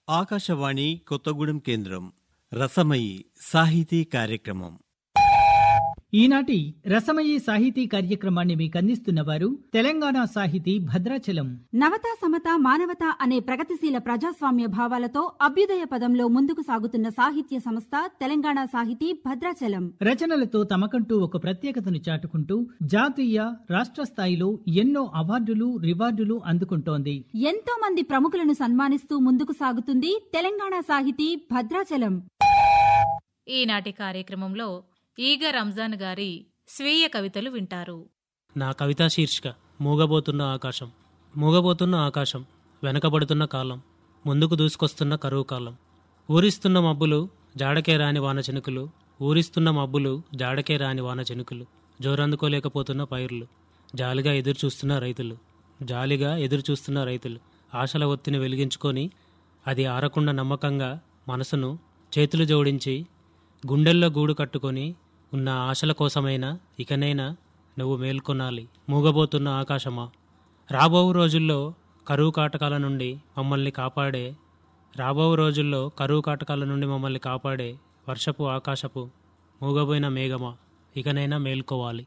ఆకాశవాణి కొత్తగూడెం కేంద్రం రసమయి సాహితీ కార్యక్రమం ఈనాటి రసమయీ సాహితీ కార్యక్రమాన్ని మీకు అందిస్తున్న వారు తెలంగాణ సాహితీ భద్రాచలం నవత సమత మానవత అనే ప్రగతిశీల ప్రజాస్వామ్య భావాలతో అభ్యుదయ పదంలో ముందుకు సాగుతున్న సాహిత్య సంస్థ తెలంగాణ సాహితీ భద్రాచలం రచనలతో తమకంటూ ఒక ప్రత్యేకతను చాటుకుంటూ జాతీయ రాష్ట్ర స్థాయిలో ఎన్నో అవార్డులు రివార్డులు అందుకుంటోంది ఎంతో మంది ప్రముఖులను సన్మానిస్తూ ముందుకు సాగుతుంది తెలంగాణ సాహితీ భద్రాచలం ఈనాటి కార్యక్రమంలో ఈగ రంజాన్ గారి స్వీయ కవితలు వింటారు నా కవితా శీర్షిక మూగబోతున్న ఆకాశం మూగబోతున్న ఆకాశం వెనకబడుతున్న కాలం ముందుకు దూసుకొస్తున్న కరువు కాలం ఊరిస్తున్న మబ్బులు జాడకే రాని వాన చెనుకులు ఊరిస్తున్న మబ్బులు జాడకే రాని వాన చెనుకులు జోరందుకోలేకపోతున్న పైర్లు జాలిగా ఎదురు చూస్తున్న రైతులు జాలిగా ఎదురు చూస్తున్న రైతులు ఆశల ఒత్తిని వెలిగించుకొని అది ఆరకుండా నమ్మకంగా మనసును చేతులు జోడించి గుండెల్లో గూడు కట్టుకొని ఉన్న ఆశల కోసమైనా ఇకనైనా నువ్వు మేల్కొనాలి మూగబోతున్న ఆకాశమా రాబో రోజుల్లో కరువు కాటకాల నుండి మమ్మల్ని కాపాడే రాబో రోజుల్లో కరువు కాటకాల నుండి మమ్మల్ని కాపాడే వర్షపు ఆకాశపు మూగబోయిన మేఘమా ఇకనైనా మేల్కోవాలి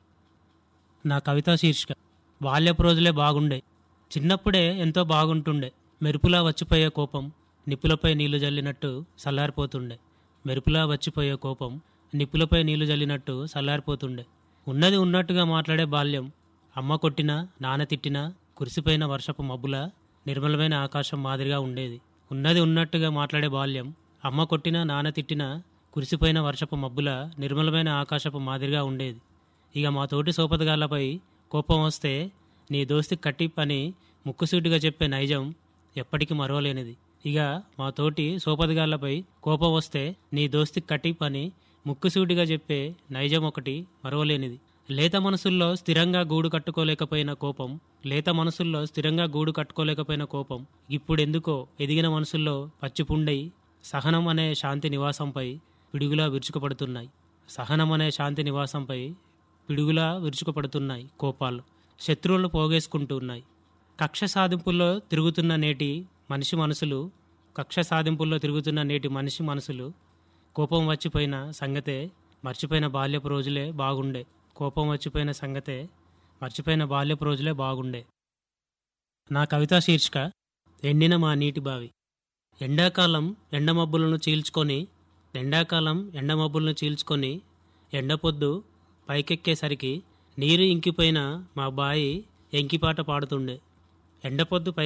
నా కవితా శీర్షిక బాల్యపు రోజులే బాగుండే చిన్నప్పుడే ఎంతో బాగుంటుండే మెరుపులా వచ్చిపోయే కోపం నిప్పులపై నీళ్లు జల్లినట్టు చల్లారిపోతుండే మెరుపులా వచ్చిపోయే కోపం నిప్పులపై నీళ్లు జల్లినట్టు చల్లారిపోతుండే ఉన్నది ఉన్నట్టుగా మాట్లాడే బాల్యం అమ్మ కొట్టినా నాన్న తిట్టినా కురిసిపోయిన వర్షపు మబ్బుల నిర్మలమైన ఆకాశం మాదిరిగా ఉండేది ఉన్నది ఉన్నట్టుగా మాట్లాడే బాల్యం అమ్మ కొట్టినా నాన్న తిట్టినా కురిసిపోయిన వర్షపు మబ్బుల నిర్మలమైన ఆకాశపు మాదిరిగా ఉండేది ఇక మా తోటి సోపతగాళ్లపై కోపం వస్తే నీ దోస్తి కట్టి పని ముక్కుసూటిగా చెప్పే నైజం ఎప్పటికీ మరవలేనిది ఇక మా తోటి సోపతగాళ్లపై కోపం వస్తే నీ దోస్తి కట్టి పని ముక్కుసూటిగా చెప్పే నైజం ఒకటి మరవలేనిది లేత మనసుల్లో స్థిరంగా గూడు కట్టుకోలేకపోయిన కోపం లేత మనసుల్లో స్థిరంగా గూడు కట్టుకోలేకపోయిన కోపం ఇప్పుడెందుకో ఎదిగిన మనసుల్లో పచ్చిపుండై సహనం అనే శాంతి నివాసంపై పిడుగులా విరుచుకుపడుతున్నాయి సహనం అనే శాంతి నివాసంపై పిడుగులా విరుచుకుపడుతున్నాయి కోపాలు శత్రువులు పోగేసుకుంటున్నాయి కక్ష సాధింపుల్లో తిరుగుతున్న నేటి మనిషి మనసులు కక్ష సాధింపుల్లో తిరుగుతున్న నేటి మనిషి మనసులు కోపం వచ్చిపోయిన సంగతే మర్చిపోయిన బాల్యపు రోజులే బాగుండే కోపం వచ్చిపోయిన సంగతే మర్చిపోయిన బాల్యపు రోజులే బాగుండే నా కవితా శీర్షిక ఎండిన మా నీటి బావి ఎండాకాలం ఎండమబ్బులను చీల్చుకొని ఎండాకాలం ఎండమబ్బులను చీల్చుకొని ఎండపొద్దు పైకెక్కేసరికి నీరు ఇంకిపోయిన మా బాయి ఎంకిపాట పాడుతుండే ఎండపొద్దు పై